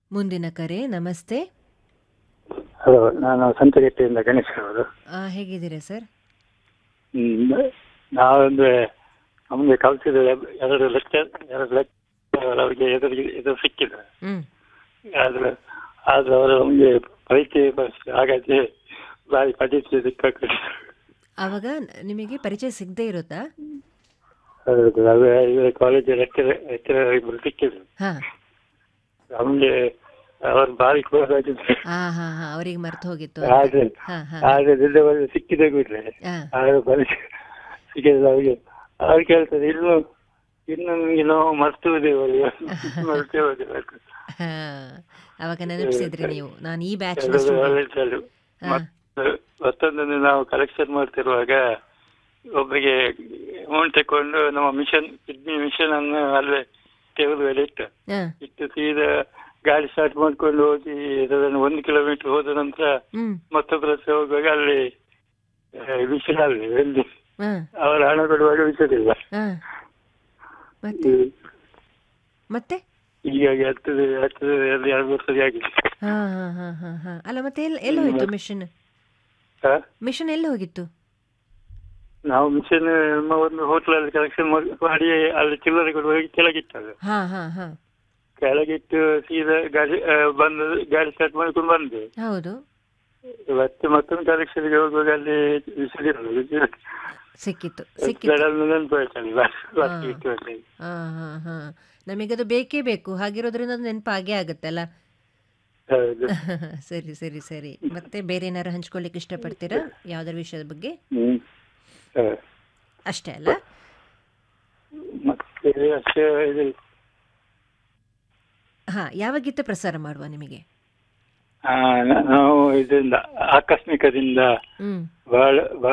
ಮುಂದಿನ ಕರೆ ನಮಸ್ತೆ ಹಲೋ ನಾನು ಸಂತಗೆಟ್ಟೆಯಿಂದ ಗಣೇಶ್ ಅವರು ಆ, ಹೇಗಿದ್ದೀರಾ ಸರ್ ಹ್ಮ್, ನಾವೊಂದು ನಮಗೆ ಕಲಿಸಿದ ಎರಡು ಲೆಕ್ಚರ್ ಎರಡು ಲೆಕ್ಚರ್ ಅವರಿಗೆ ಎದುರಿಗೆ ಎದುರು ಸಿಕ್ಕಿದ್ರು ಹ್ಮ್ ಆದ್ರೆ ಆದ್ರೆ ಅವರು ನಮಗೆ ಪರಿಚಯ ಬಸ್ ಹಾಗಾಗಿ ಬಾರಿ ಪರಿಚಯ ಸಿಕ್ಕಾಗ್ತದೆ ಆವಾಗ ನಿಮಗೆ ಪರಿಚಯ ಸಿಗದೆ ಇರುತ್ತಾ ಹೌದು ಅದು ಇವರ ಕಾಲೇಜ್ ಲೆಕ್ಚರ್ ಲೆಕ್ಚರ್ ಇಬ್ಬರು ಸಿಕ್ಕಿದ್ರು ಹಾ ನಮಗೆ ಅವರು ಭಾರಿ ಕ್ಲೋಸ್ ಆಗಿದ್ರು ಹಾ ಹಾ ಹಾ ಅವರಿಗೆ ಮರ್ತು ಹೋಗಿತ್ತು ಆದ್ರೆ ಹಾ ಹಾ ಆದ್ರೆ ನಿನ್ನೆ ಬಂದು ಸಿಕ್ಕಿದೆ ಬಿಟ್ರೆ ಹಾ ಆಗ ಪರಿಚಯ ಸಿಕ್ಕಿದ್ರೆ ಅವ್ರಿಗೆ ಅವ್ರು ಕೇಳ್ತಾರೆ ಇನ್ನು ಇನ್ನು ನಮಗೆ ನಾವು ಮರ್ತುವುದೇವ ಮರ್ತೇವೆ ಹಾ ಅವಾಗ ನೆನಪಿಸಿದ್ರಿ ನೀವು ನಾನು ಈ ಬ್ಯಾಚ್ ಒಳ್ಳೆದು ಮತ್ತೊಂದನ್ನು ನಾವು ಕಲೆಕ್ಷನ್ ಮಾಡ್ತಿರುವಾಗ ಒಬ್ಬರಿಗೆ ಅಮೌಂಟ್ ತಕೊಂಡು ನಮ್ಮ ಮಿಷನ್ ಕಿಡ್ನಿ ಮಿಷನ್ ಅನ್ನು ಅಲ್ಲೇ ಟೇಬಲ್ ಮೇಲೆ ಇಟ್ಟು ಹಾ ಇಟ್ಟು ಸೀದಾ ಗಾಡಿ ಸ್ಟಾರ್ಟ್ ಮಾಡ್ಕೊಂಡು ಹೋಗಿ ಅದನ್ನು ಒಂದು ಕಿಲೋಮೀಟರ್ ಹೋದ ನಂತರ ಹ್ಮ್ ಮತ್ತೊಬ್ಬರ ಹತ್ರ ಹೋಗುವಾಗ ಅಲ್ಲಿ ಮಿಷನ್ ಅಲ್ಲಿ ಎಲ್ಲಿ ಹಾ ಅವರ ಹಣ ಕೊಡುವಾಗ ವಿಷಯವಿಲ್ಲ ಹಾ ಮತ್ತೆ ಮತ್ತೆ ಹೀಗಾಗಿ ಹತ್ತದ ಹತ್ತದ ಎರಡು ಎರಡು ಮೂರು ಸರಿ ಆಗಿದೆ ಹಾ ಹಾ ಹಾ ಹಾ ಹಾ ಅಲ್ಲ ಮತ್ತೆ ಎಲ್ಲಿ ಎಲ್ಲಿ ಹೋಯ್ತು ಮಿಷನ್ ಹಾ? ಮಿಷನ್ ಎಲ್ಲಿ ಹೋಗಿತ್ತು ನಾವು ಮಿಷನ್ ನಮ್ಮ ಒಂದು ಹೋಟ್ಲಲ್ಲಿ ಕಲೆಕ್ಷನ್ ಮಾಡಿ ಅಲ್ಲಿ ಚಿಲ್ಲರೆ ಕೊಡುವಾಗ ಕೆಳಗಿಟ್ಟದು ಹಾ ಹಾ ಹಾ ಕೆಳಗಿಟ್ಟು ಸೀದಾ ಗಾಡಿ ಆ, ಬಂದು ಗಾಡಿ ಸ್ಟಾರ್ಟ್ ಮಾಡ್ಕೊಂಡು ಬಂದೆ ಹೌದು ಮತ್ತೆ ಮತ್ತೊಂದು ಕಲೆಕ್ಷನ್ಗೆ ಹೋಗುವಾಗ ಅಲ್ಲಿ ವಿಷಯ ಸಿಕ್ಕಿತ್ತು ಸಿಕ್ಕಿತ್ತು ನೆನಪಾಯ್ತಲ್ಲ ಬಾಕಿ ಇಟ್ಟು ಅಂತ ಹೇಳಿ. ಹಾ ಹಾ ಹಾ ನಮಗದು ಬೇಕೇ ಬೇಕು ಹಾಗಿರೋದ್ರಿಂದ ಅದು ನೆನಪಾಗೇ ಆಗುತ್ತಲ್ಲ ಹೌದು ಸರಿ ಸರಿ ಸರಿ ಮತ್ತೆ ಬೇರೆ ಏನಾರು ಹಂಚ್ಕೊಳ್ಳಿಕ್ಕೆ ಇಷ್ಟಪಡ್ತೀರಾ ಯಾವ್ದಾರ ವಿಷಯದ ಬಗ್ಗೆ ಹ್ಮ್ ಹ. ಅಷ್ಟೇ ಅಲ್ಲ ಮತ್ತೆ ಅಷ್ಟೇ ಇದು ಹಾ ಯಾವ ಗೀತೆ ಪ್ರಸಾರ ಮಾಡುವ ನಿಮಗೆ ಆ, ನಾವು ಇದರಿಂದ ಆಕಸ್ಮಿಕದಿಂದ ಹ್ಮ್ ಬಹಳ